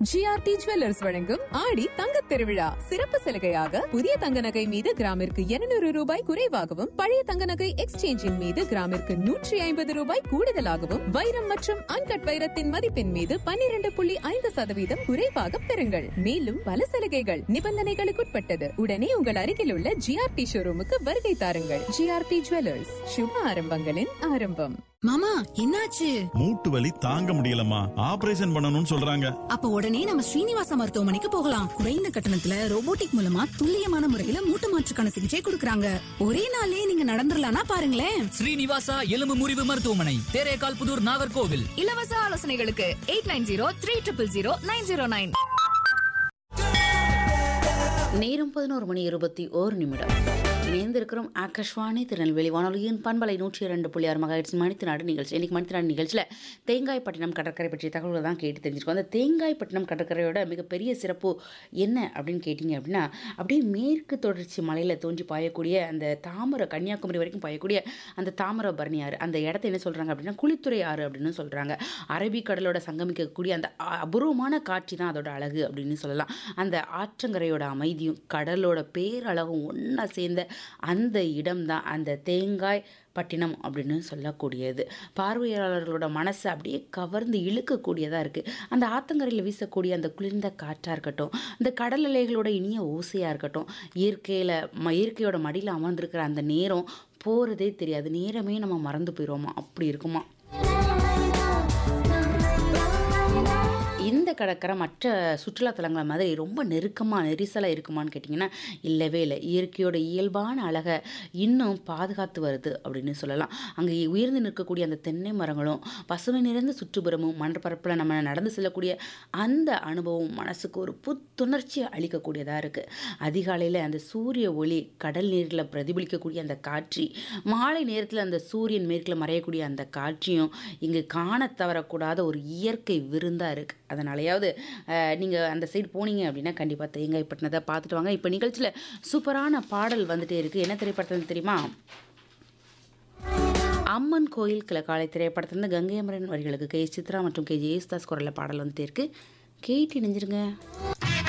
GRT jewellers வழங்கும் ஆடி தங்கத் திருவிழா சிறப்பு சலுகையாக புதிய தங்க நகை மீது கிராமிற்கு 200 ரூபாய் குறைவாகவும் பழைய தங்க நகை எக்ஸ்சேஞ்சின் மீது கிராமிற்கு நூற்றி ஐம்பது ரூபாய் கூடுதலாகவும் வைரம் மற்றும் அன்கட் வைரத்தின் மதிப்பின் மீது 12.5% புள்ளி ஐந்து சதவீதம் குறைவாக பெறுங்கள் மேலும் பல சலுகைகள் நிபந்தனைகளுக்குட்பட்டது உடனே உங்கள் அருகில் உள்ள ஜிஆர்டி ஷோரூமுக்கு வருகை தாருங்கள் ஜிஆர்டி ஜுவல்லர்ஸ் சுப ஆரம்பங்களின் ஆரம்பம் மாமா என்னாச்சு மூட்டு வலி தாங்க முடியலம்மா ஆபரேஷன் பண்ணணும்னு சொல்றாங்க அப்ப உடனே நம்ம ஸ்ரீனிவாச மருத்துவமனைக்கு போகலாம் குறைந்த கட்டணத்துல ரோபோட்டிக் மூலமா துல்லியமான முறையில மூட்டு மாற்றுக்கான சிகிச்சை கொடுக்கறாங்க ஒரே நாளே நீங்க நடந்துடலாம்னா பாருங்களேன் ஸ்ரீனிவாசா எலும்பு முறிவு மருத்துவமனை தேரேகால் புதூர் நாகர்கோவில் இலவச ஆலோசனைகளுக்கு eight nine zero three triple zero nine zero nine நேரம் பதினோரு மணி இருபத்தி ஓரு நிமிடம் இணைந்திருக்கிறோம் ஆகாஷ்வாணி திருநெல்வேலி வானொலியின் பண்பலை நூற்றி இரண்டு புள்ளி ஆறு மகாயிட்ஸ் மணித்தினாடு நிகழ்ச்சி இன்னைக்கு மணித்தினாடு நிகழ்ச்சியில் தேங்காய்பட்டினம் கடற்கரை பற்றிய தகவல்கள் தான் கேட்டு தெரிஞ்சிருக்கோம் அந்த தேங்காய்பட்டினம் கடற்கரையோட மிகப்பெரிய சிறப்பு என்ன அப்படின்னு கேட்டிங்க அப்படின்னா அப்படியே மேற்கு தொடர்ச்சி மலையில் தோன்றி பாயக்கூடிய அந்த தாமரை கன்னியாகுமரி வரைக்கும் பாயக்கூடிய அந்த தாமிரபரணி ஆறு அந்த இடத்த என்ன சொல்கிறாங்க அப்படின்னா குளித்துறை ஆறு அப்படின்னு சொல்கிறாங்க அரபிக்கடலோட சங்கமிக்கக்கூடிய அந்த அ- அபூர்வமான காட்சி தான் அதோட அழகு அப்படின்னு சொல்லலாம் அந்த ஆற்றங்கரையோட அமைதியும் கடலோட பேரழகும் ஒன்றா சேர்ந்த அந்த இடம் தான் அந்த தேங்காய் பட்டினம் அப்படின்னு சொல்லக்கூடியது பார்வையாளர்களோட மனசை அப்படியே கவர்ந்து இழுக்கக்கூடியதாக இருக்குது அந்த ஆத்தங்கரையில் வீசக்கூடிய அந்த குளிர்ந்த காற்றாக இருக்கட்டும் இந்த கடல் அலைகளோட இனிய ஓசையாக இருக்கட்டும் இயற்கையில் ம இயற்கையோட மடியில் அமர்ந்திருக்கிற அந்த நேரம் போகிறதே தெரியாது நேரமே நம்ம மறந்து போயிடுவோமா அப்படி இருக்குமா இந்த கடற்கரை மற்ற சுற்றுலா தலங்களை மாதிரி ரொம்ப நெருக்கமாக நெரிசலாக இருக்குமான்னு கேட்டிங்கன்னா இல்லவே இல்லை இயற்கையோட இயல்பான அழகை இன்னும் பாதுகாத்து வருது அப்படின்னு சொல்லலாம் அங்கே உயர்ந்து நிற்கக்கூடிய அந்த தென்னை மரங்களும் பசுமை நிறைந்த சுற்றுப்புறமும் மணற்பரப்பில் நம்ம நடந்து செல்லக்கூடிய அந்த அனுபவம் மனசுக்கு ஒரு புத்துணர்ச்சியை அளிக்கக்கூடியதாக இருக்குது அதிகாலையில் அந்த சூரிய ஒளி கடல் நீரில் பிரதிபலிக்கக்கூடிய அந்த காட்சி மாலை நேரத்தில் அந்த சூரியன் மேற்கில் மறையக்கூடிய அந்த காட்சியும் இங்கு காண தவறக்கூடாத ஒரு இயற்கை விருந்தாக இருக்குது அதனாலையாவது நீங்கள் அந்த சைடு போனீங்க அப்படின்னா கண்டிப்பாக தேங்காய் பட்டினத்தை பார்த்துட்டு வாங்க இப்போ நிகழ்ச்சியில் சூப்பரான பாடல் வந்துட்டே இருக்குது என்ன திரைப்படத்தில் தெரியுமா அம்மன் கோயில் கிழக்காலை திரைப்படத்திலிருந்து கங்கை அமரன் வரிகளுக்கு கே சித்ரா மற்றும் கே ஜெயசுதாஸ் குரலில் பாடல் வந்துட்டே இருக்கு கேட்டு இணைஞ்சிருங்க